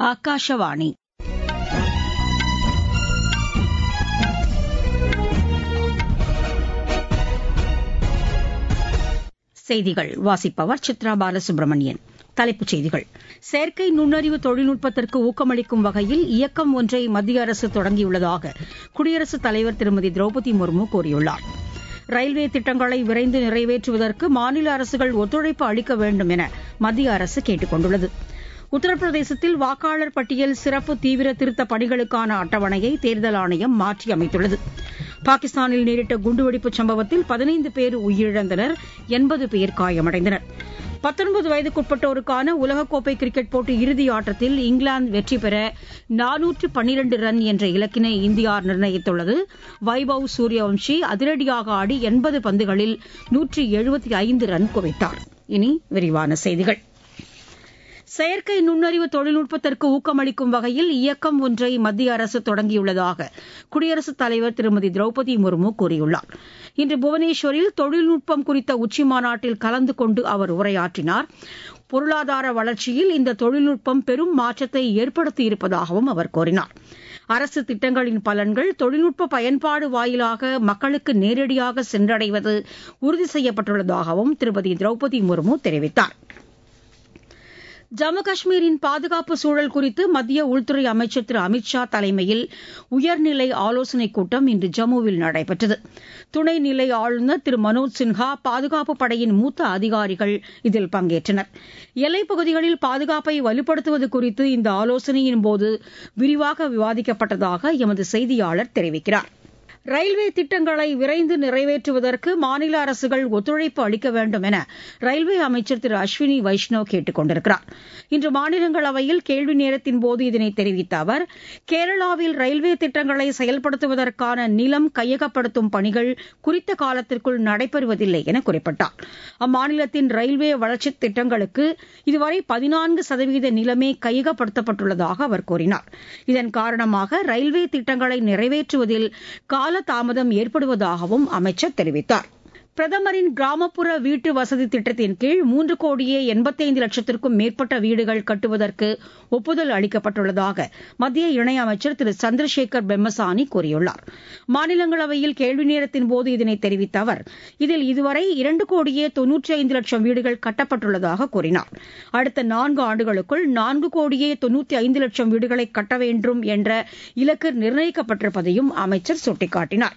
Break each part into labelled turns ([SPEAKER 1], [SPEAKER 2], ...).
[SPEAKER 1] ஆகாஷவாணி செய்திகள் வாசிப்பவர் சித்ரா பாலசுப்ரமணியன் தலைப்புச் செய்திகள் செயற்கை நுண்ணறிவு தொழில்நுட்பத்திற்கு ஊக்கமளிக்கும் வகையில் இயக்கம் ஒன்றை மத்திய அரசு தொடங்கியுள்ளதாக குடியரசுத் தலைவர் திருமதி திரௌபதி முர்மு கூறியுள்ளார் ரயில்வே திட்டங்களை விரைந்து நிறைவேற்றுவதற்கு மாநில அரசுகள் ஒத்துழைப்பு அளிக்க வேண்டும் என மத்திய அரசு கேட்டுக் கொண்டுள்ளது உத்தரப்பிரதேசத்தில் வாக்காளர் பட்டியல் சிறப்பு தீவிர திருத்தப் பணிகளுக்கான அட்டவணையை தேர்தல் ஆணையம் மாற்றியமைத்துள்ளது பாகிஸ்தானில் நேரிட்ட குண்டுவெடிப்புச் சம்பவத்தில் பதினைந்து பேர் உயிரிழந்தனர் எண்பது பேர் காயமடைந்தனர் பத்தொன்பது வயதுக்குட்பட்டோருக்கான உலகக்கோப்பை கிரிக்கெட் போட்டி இறுதி ஆட்டத்தில் இங்கிலாந்து வெற்றி பெற நானூற்று பன்னிரண்டு ரன் என்ற இலக்கினை இந்தியா நிர்ணயித்துள்ளது வைபவ் சூரியவம்ஷி அதிரடியாக ஆடி எண்பது பந்துகளில் நூற்றி எழுபத்தி ஐந்து ரன் குவித்தார் இனி விரிவான செய்திகள் செயற்கை நுண்ணறிவு தொழில்நுட்பத்திற்கு ஊக்கமளிக்கும் வகையில் இயக்கம் ஒன்றை மத்திய அரசு தொடங்கியுள்ளதாக குடியரசுத் தலைவர் திருமதி திரௌபதி முர்மு கூறியுள்ளார் இன்று புவனேஸ்வரில் தொழில்நுட்பம் குறித்த உச்சிமாநாட்டில் கலந்து கொண்டு அவர் உரையாற்றினார் பொருளாதார வளர்ச்சியில் இந்த தொழில்நுட்பம் பெரும் மாற்றத்தை ஏற்படுத்தியிருப்பதாகவும் அவர் கூறினார் அரசு திட்டங்களின் பலன்கள் தொழில்நுட்ப பயன்பாடு வாயிலாக மக்களுக்கு நேரடியாக சென்றடைவது உறுதி செய்யப்பட்டுள்ளதாகவும் திருமதி திரௌபதி முர்மு தெரிவித்தாா் ஜம்மு காஷ்மீரின் பாதுகாப்பு சூழல் குறித்து மத்திய உள்துறை அமைச்சர் திரு அமித் ஷா தலைமையில் உயர்நிலை ஆலோசனைக் கூட்டம் இன்று ஜம்முவில் நடைபெற்றது துணைநிலை ஆளுநர் திரு மனோஜ் சின்ஹா பாதுகாப்பு படையின் மூத்த அதிகாரிகள் இதில் பங்கேற்றனர் எல்லைப் பகுதிகளில் பாதுகாப்பை வலுப்படுத்துவது குறித்து இந்த ஆலோசனையின்போது விரிவாக விவாதிக்கப்பட்டதாக எமது செய்தியாளர் தெரிவிக்கிறார் ரயில்வே திட்டங்களை விரைந்து நிறைவேற்றுவதற்கு மாநில அரசுகள் ஒத்துழைப்பு அளிக்க வேண்டும் என ரயில்வே அமைச்சர் திரு அஸ்வினி வைஷ்ணவ் கேட்டுக் கொண்டிருக்கிறார் இன்று மாநிலங்களவையில் கேள்வி நேரத்தின்போது இதனை தெரிவித்த அவர் கேரளாவில் ரயில்வே திட்டங்களை செயல்படுத்துவதற்கான நிலம் கையகப்படுத்தும் பணிகள் குறித்த காலத்திற்குள் நடைபெறுவதில்லை என குறிப்பிட்டார் அம்மாநிலத்தின் ரயில்வே வளர்ச்சித் திட்டங்களுக்கு இதுவரை பதினான்கு சதவீத நிலமே கையகப்படுத்தப்பட்டுள்ளதாக அவர் கூறினார் இதன் காரணமாக ரயில்வே திட்டங்களை நிறைவேற்றுவதில் கால தாமதம் ஏற்படுவதாகவும் அமைச்சர் தெரிவித்தார் பிரதமரின் கிராமப்புற வீட்டு வசதி திட்டத்தின் கீழ் மூன்று கோடியே எண்பத்தைந்து லட்சத்திற்கும் மேற்பட்ட வீடுகள் கட்டுவதற்கு ஒப்புதல் அளிக்கப்பட்டுள்ளதாக மத்திய இணையமைச்சர் திரு சந்திரசேகர் பெம்மசானி கூறியுள்ளார் மாநிலங்களவையில் கேள்வி நேரத்தின் போது இதனை தெரிவித்த அவர் இதில் இதுவரை இரண்டு கோடியே தொன்னூற்றி ஐந்து லட்சம் வீடுகள் கட்டப்பட்டுள்ளதாக கூறினார் அடுத்த நான்கு ஆண்டுகளுக்குள் நான்கு கோடியே தொன்னூற்றி ஐந்து லட்சம் வீடுகளை கட்ட வேண்டும் என்ற இலக்கு நிர்ணயிக்கப்பட்டிருப்பதையும் அமைச்சர் சுட்டிக்காட்டினார்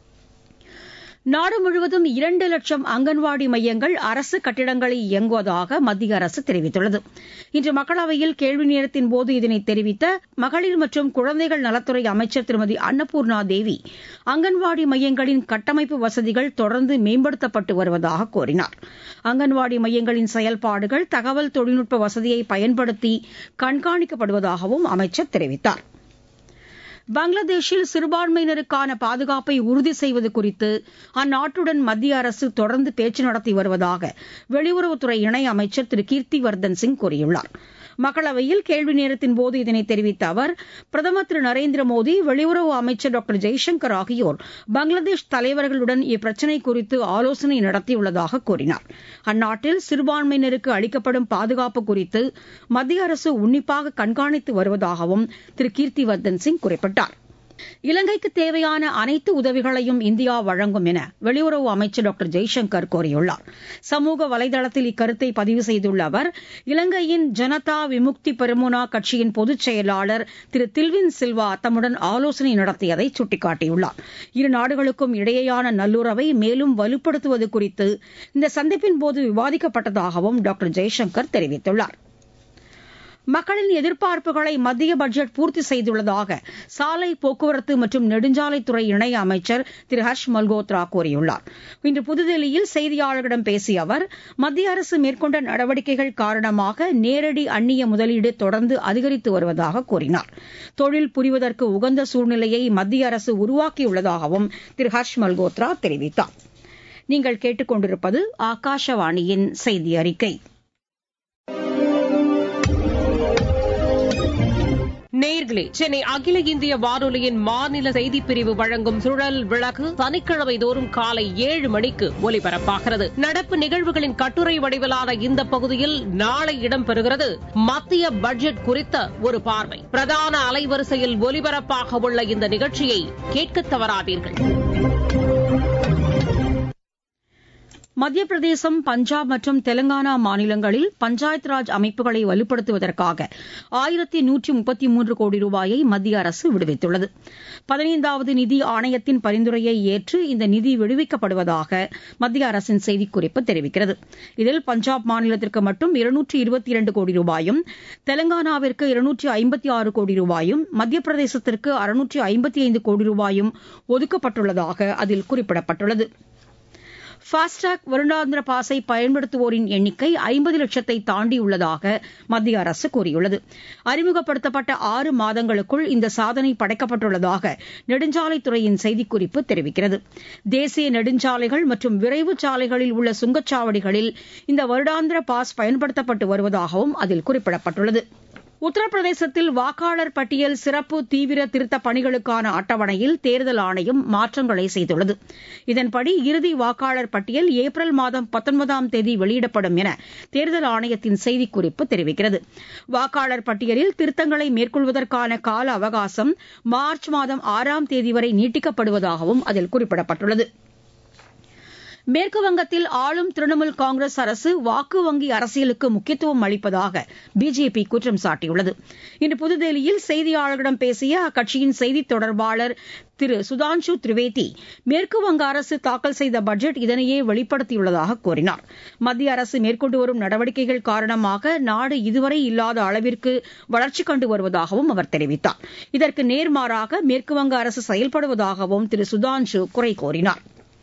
[SPEAKER 1] நாடு முழுவதும் இரண்டு லட்சம் அங்கன்வாடி மையங்கள் அரசு கட்டிடங்களில் இயங்குவதாக மத்திய அரசு தெரிவித்துள்ளது இன்று மக்களவையில் கேள்வி நேரத்தின் போது இதனை தெரிவித்த மகளிர் மற்றும் குழந்தைகள் நலத்துறை அமைச்சர் திருமதி அன்னபூர்ணா தேவி அங்கன்வாடி மையங்களின் கட்டமைப்பு வசதிகள் தொடர்ந்து மேம்படுத்தப்பட்டு வருவதாக கூறினார் அங்கன்வாடி மையங்களின் செயல்பாடுகள் தகவல் தொழில்நுட்ப வசதியை பயன்படுத்தி கண்காணிக்கப்படுவதாகவும் அமைச்சர் தெரிவித்தாா் பங்களாதேஷில் சிறுபான்மையினருக்கான பாதுகாப்பை உறுதி செய்வது குறித்து அந்நாட்டுடன் மத்திய அரசு தொடர்ந்து பேச்சு நடத்தி வருவதாக வெளியுறவுத்துறை இணை அமைச்சர் திரு கீர்த்திவர்தன் சிங் கூறியுள்ளார் மக்களவையில் கேள்வி நேரத்தின் போது இதனை தெரிவித்த அவர் பிரதமர் திரு நரேந்திர மோடி வெளியுறவு அமைச்சர் டாக்டர் ஜெய்சங்கர் ஆகியோர் பங்களாதேஷ் தலைவர்களுடன் இப்பிரச்சினை குறித்து ஆலோசனை நடத்தியுள்ளதாக கூறினார் அந்நாட்டில் சிறுபான்மையினருக்கு அளிக்கப்படும் பாதுகாப்பு குறித்து மத்திய அரசு உன்னிப்பாக கண்காணித்து வருவதாகவும் திரு கீர்த்திவர்தன் சிங் குறிப்பிட்டார் இலங்கைக்கு தேவையான அனைத்து உதவிகளையும் இந்தியா வழங்கும் என வெளியுறவு அமைச்சர் டாக்டர் ஜெய்சங்கர் கூறியுள்ளார் சமூக வலைதளத்தில் இக்கருத்தை பதிவு செய்துள்ள அவர் இலங்கையின் ஜனதா விமுக்தி பெருமுனா கட்சியின் பொதுச் செயலாளர் திரு தில்வின் சில்வா தம்முடன் ஆலோசனை நடத்தியதை சுட்டிக்காட்டியுள்ளார் இரு நாடுகளுக்கும் இடையேயான நல்லுறவை மேலும் வலுப்படுத்துவது குறித்து இந்த சந்திப்பின் போது விவாதிக்கப்பட்டதாகவும் டாக்டர் ஜெய்சங்கர் தெரிவித்துள்ளாா் மக்களின் எதிர்பார்ப்புகளை மத்திய பட்ஜெட் பூர்த்தி செய்துள்ளதாக சாலை போக்குவரத்து மற்றும் நெடுஞ்சாலைத்துறை இணை அமைச்சர் திரு ஹர்ஷ் மல்கோத்ரா கூறியுள்ளார் இன்று புதுதில்லியில் செய்தியாளர்களிடம் பேசிய அவர் மத்திய அரசு மேற்கொண்ட நடவடிக்கைகள் காரணமாக நேரடி அந்நிய முதலீடு தொடர்ந்து அதிகரித்து வருவதாக கூறினார் தொழில் புரிவதற்கு உகந்த சூழ்நிலையை மத்திய அரசு உருவாக்கியுள்ளதாகவும் திரு ஹர்ஷ் மல்கோத்ரா தெரிவித்தார் நீங்கள் கேட்டுக்கொண்டிருப்பது ஆகாஷவாணியின் செய்தி அறிக்கை
[SPEAKER 2] நேர்களே சென்னை அகில இந்திய வானொலியின் மாநில செய்திப் பிரிவு வழங்கும் சுழல் விளக்கு சனிக்கிழமை தோறும் காலை ஏழு மணிக்கு ஒலிபரப்பாகிறது நடப்பு நிகழ்வுகளின் கட்டுரை வடிவிலான இந்த பகுதியில் நாளை இடம்பெறுகிறது மத்திய பட்ஜெட் குறித்த ஒரு பார்வை பிரதான அலைவரிசையில் ஒலிபரப்பாக உள்ள இந்த நிகழ்ச்சியை கேட்க தவறாதீர்கள்
[SPEAKER 1] மத்திய பிரதேசம் பஞ்சாப் மற்றும் தெலங்கானா மாநிலங்களில் பஞ்சாயத் ராஜ் அமைப்புகளை வலுப்படுத்துவதற்காக ஆயிரத்தி நூற்றி முப்பத்தி மூன்று கோடி ரூபாயை மத்திய அரசு விடுவித்துள்ளது பதினைந்தாவது நிதி ஆணையத்தின் பரிந்துரையை ஏற்று இந்த நிதி விடுவிக்கப்படுவதாக மத்திய அரசின் செய்திக்குறிப்பு தெரிவிக்கிறது இதில் பஞ்சாப் மாநிலத்திற்கு மட்டும் இருநூற்றி இருபத்தி இரண்டு கோடி ரூபாயும் தெலங்கானாவிற்கு இருநூற்றி ஐம்பத்தி ஆறு கோடி ரூபாயும் மத்திய பிரதேசத்திற்கு அறுநூற்றி ஐம்பத்தி ஐந்து கோடி ரூபாயும் ஒதுக்கப்பட்டுள்ளதாக அதில் குறிப்பிடப்பட்டுள்ளது ஃபாஸ்டாக் வருடாந்திர பாஸை பயன்படுத்துவோரின் எண்ணிக்கை ஐம்பது லட்சத்தை தாண்டியுள்ளதாக மத்திய அரசு கூறியுள்ளது அறிமுகப்படுத்தப்பட்ட ஆறு மாதங்களுக்குள் இந்த சாதனை படைக்கப்பட்டுள்ளதாக நெடுஞ்சாலைத்துறையின் செய்திக்குறிப்பு தெரிவிக்கிறது தேசிய நெடுஞ்சாலைகள் மற்றும் விரைவு சாலைகளில் உள்ள சுங்கச்சாவடிகளில் இந்த வருடாந்திர பாஸ் பயன்படுத்தப்பட்டு வருவதாகவும் அதில் குறிப்பிடப்பட்டுள்ளது உத்தரப்பிரதேசத்தில் வாக்காளர் பட்டியல் சிறப்பு தீவிர திருத்தப் பணிகளுக்கான அட்டவணையில் தேர்தல் ஆணையம் மாற்றங்களை செய்துள்ளது இதன்படி இறுதி வாக்காளர் பட்டியல் ஏப்ரல் மாதம் பத்தொன்பதாம் தேதி வெளியிடப்படும் என தேர்தல் ஆணையத்தின் செய்திக்குறிப்பு தெரிவிக்கிறது வாக்காளர் பட்டியலில் திருத்தங்களை மேற்கொள்வதற்கான கால அவகாசம் மார்ச் மாதம் ஆறாம் தேதி வரை நீட்டிக்கப்படுவதாகவும் அதில் குறிப்பிடப்பட்டுள்ளது மேற்குவங்கத்தில் ஆளும் திரிணாமுல் காங்கிரஸ் அரசு வாக்கு வங்கி அரசியலுக்கு முக்கியத்துவம் அளிப்பதாக பிஜேபி குற்றம் சாட்டியுள்ளது இன்று புதுதில்லியில் செய்தியாளர்களிடம் பேசிய அக்கட்சியின் செய்தித் தொடர்பாளர் திரு சுதான்ஷு திரிவேதி மேற்குவங்க அரசு தாக்கல் செய்த பட்ஜெட் இதனையே வெளிப்படுத்தியுள்ளதாக கூறினார் மத்திய அரசு மேற்கொண்டு வரும் நடவடிக்கைகள் காரணமாக நாடு இதுவரை இல்லாத அளவிற்கு வளர்ச்சி கண்டு வருவதாகவும் அவர் தெரிவித்தார் இதற்கு நேர்மாறாக மேற்குவங்க அரசு செயல்படுவதாகவும் திரு சுதான்ஷு குறை கூறினார்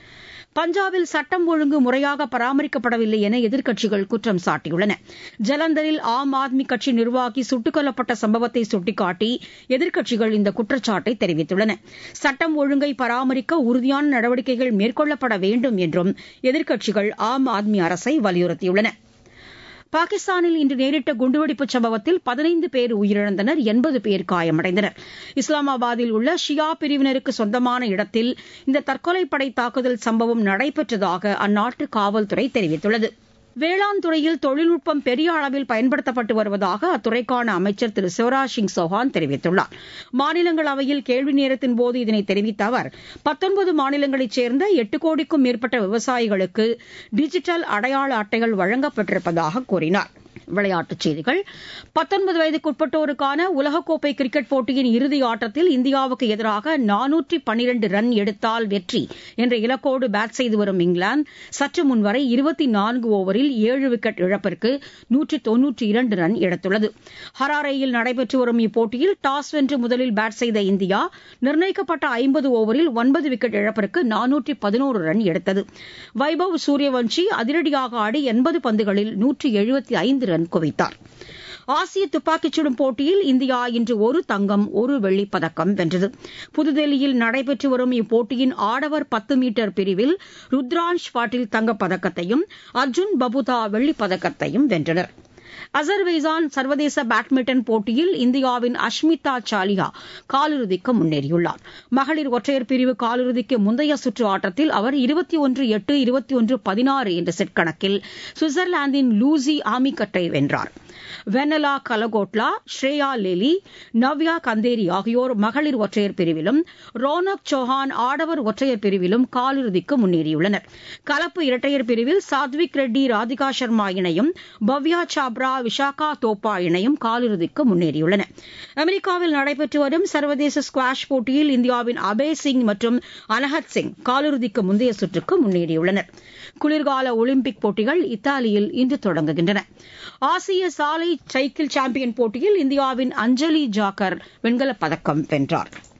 [SPEAKER 1] பஞ்சாபில் சட்டம் ஒழுங்கு முறையாக பராமரிக்கப்படவில்லை என எதிர்க்கட்சிகள் குற்றம் சாட்டியுள்ளன ஜலந்தரில் ஆம் ஆத்மி கட்சி நிர்வாகி சுட்டுக் கொல்லப்பட்ட சம்பவத்தை சுட்டிக்காட்டி எதிர்க்கட்சிகள் இந்த குற்றச்சாட்டை தெரிவித்துள்ளன சட்டம் ஒழுங்கை பராமரிக்க உறுதியான நடவடிக்கைகள் மேற்கொள்ளப்பட வேண்டும் என்றும் எதிர்க்கட்சிகள் ஆம் ஆத்மி அரசை வலியுறுத்தியுள்ளன பாகிஸ்தானில் இன்று நேரிட்ட குண்டுவெடிப்புச் சம்பவத்தில் பதினைந்து பேர் உயிரிழந்தனர் எண்பது பேர் காயமடைந்தனர் இஸ்லாமாபாத்தில் உள்ள ஷியா பிரிவினருக்கு சொந்தமான இடத்தில் இந்த தற்கொலைப்படை தாக்குதல் சம்பவம் நடைபெற்றதாக அந்நாட்டு காவல்துறை தெரிவித்துள்ளது வேளாண் துறையில் தொழில்நுட்பம் பெரிய அளவில் பயன்படுத்தப்பட்டு வருவதாக அத்துறைக்கான அமைச்சர் திரு சிவராஜ் சிங் சௌஹான் தெரிவித்துள்ளார் மாநிலங்களவையில் கேள்வி நேரத்தின் போது இதனை தெரிவித்த அவர் பத்தொன்பது மாநிலங்களைச் சேர்ந்த எட்டு கோடிக்கும் மேற்பட்ட விவசாயிகளுக்கு டிஜிட்டல் அடையாள அட்டைகள் வழங்கப்பட்டிருப்பதாக கூறினார் விளையாட்டுச் செய்திகள் பத்தொன்பது வயதுக்குட்பட்டோருக்கான உலகக்கோப்பை கிரிக்கெட் போட்டியின் இறுதி ஆட்டத்தில் இந்தியாவுக்கு எதிராக நானூற்றி பன்னிரண்டு ரன் எடுத்தால் வெற்றி என்ற இலக்கோடு பேட் செய்து வரும் இங்கிலாந்து சற்று முன்வரை இருபத்தி நான்கு ஓவரில் ஏழு விக்கெட் இழப்பிற்கு நூற்றி தொன்னூற்றி இரண்டு ரன் எடுத்துள்ளது ஹராரேயில் நடைபெற்று வரும் இப்போட்டியில் டாஸ் வென்று முதலில் பேட் செய்த இந்தியா நிர்ணயிக்கப்பட்ட ஐம்பது ஓவரில் ஒன்பது விக்கெட் இழப்பிற்கு நானூற்றி பதினோரு ரன் எடுத்தது வைபவ் சூரியவன்ஷி அதிரடியாக ஆடி எண்பது பந்துகளில் நூற்றி எழுபத்தி ஐந்து ரன் குவித்தார் ஆசிய துப்பாக்கிச் சுடும் போட்டியில் இந்தியா இன்று ஒரு தங்கம் ஒரு வெள்ளிப் பதக்கம் வென்றது புதுதில்லியில் நடைபெற்று வரும் இப்போட்டியின் ஆடவர் பத்து மீட்டர் பிரிவில் ருத்ரான்ஷ் பாட்டில் தங்கப் பதக்கத்தையும் அர்ஜுன் பபுதா வெள்ளிப் பதக்கத்தையும் வென்றனர் அசர்பைசான் சர்வதேச பேட்மிண்டன் போட்டியில் இந்தியாவின் அஷ்மிதா சாலியா காலிறுதிக்கு முன்னேறியுள்ளார் மகளிர் ஒற்றையர் பிரிவு காலிறுதிக்கு முந்தைய சுற்று ஆட்டத்தில் அவர் இருபத்தி ஒன்று எட்டு இருபத்தி ஒன்று பதினாறு என்ற செட் கணக்கில் சுவிட்சர்லாந்தின் லூசி ஆமிகட்டை வென்றார் வெனலா கலகோட்லா ஸ்ரேயா லெலி நவ்யா கந்தேரி ஆகியோர் மகளிர் ஒற்றையர் பிரிவிலும் ரோனக் சௌஹான் ஆடவர் ஒற்றையர் பிரிவிலும் காலிறுதிக்கு முன்னேறியுள்ளனர் கலப்பு இரட்டையர் பிரிவில் சாத்விக் ரெட்டி ராதிகா சர்மா இணையும் பவ்யா சாப்ரா விஷாகா தோப்பா இணையும் காலிறுதிக்கு முன்னேறியுள்ளன அமெரிக்காவில் நடைபெற்று வரும் சர்வதேச ஸ்குவாஷ் போட்டியில் இந்தியாவின் அபய் சிங் மற்றும் அனஹத் சிங் காலிறுதிக்கு முந்தைய சுற்றுக்கு முன்னேறியுள்ளனர் குளிர்கால ஒலிம்பிக் போட்டிகள் இத்தாலியில் இன்று தொடங்குகின்றன ஆசிய சாலை சைக்கிள் சாம்பியன் போட்டியில் இந்தியாவின் அஞ்சலி ஜாக்கர் வெண்கலப் பதக்கம் வென்றார்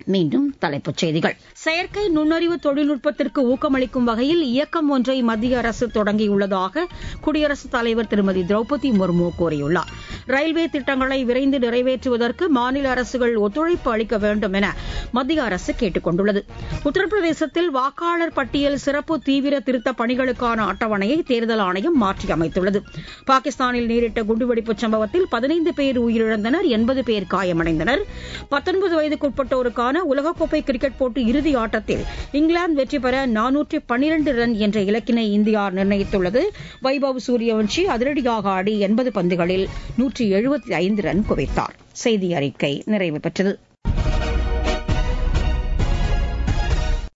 [SPEAKER 1] மீண்டும் தலைப்புச் செய்திகள் செயற்கை நுண்ணறிவு தொழில்நுட்பத்திற்கு ஊக்கமளிக்கும் வகையில் இயக்கம் ஒன்றை மத்திய அரசு தொடங்கியுள்ளதாக குடியரசுத் தலைவர் திருமதி திரௌபதி முர்மு கூறியுள்ளார் ரயில்வே திட்டங்களை விரைந்து நிறைவேற்றுவதற்கு மாநில அரசுகள் ஒத்துழைப்பு அளிக்க வேண்டும் என மத்திய அரசு கேட்டுக் கொண்டுள்ளது உத்தரப்பிரதேசத்தில் வாக்காளர் பட்டியல் சிறப்பு தீவிர திருத்தப் பணிகளுக்கான அட்டவணையை தேர்தல் ஆணையம் மாற்றியமைத்துள்ளது பாகிஸ்தானில் நேரிட்ட குண்டுவெடிப்புச் சம்பவத்தில் பதினைந்து பேர் உயிரிழந்தனர் எண்பது பேர் காயமடைந்தனர் பத்தொன்பது வயதுக்குட்பட்டோருக்கான உலகக்கோப்பை கிரிக்கெட் போட்டி இறுதி ஆட்டத்தில் இங்கிலாந்து வெற்றி பெற நானூற்றி பன்னிரண்டு ரன் என்ற இலக்கினை இந்தியா நிர்ணயித்துள்ளது வைபவ் சூரியவன்ஷி அதிரடியாக ஆடி எண்பது பந்துகளில் நூற்றி எழுபத்தி ஐந்து ரன் குவித்தார் செய்தி அறிக்கை நிறைவு பெற்றது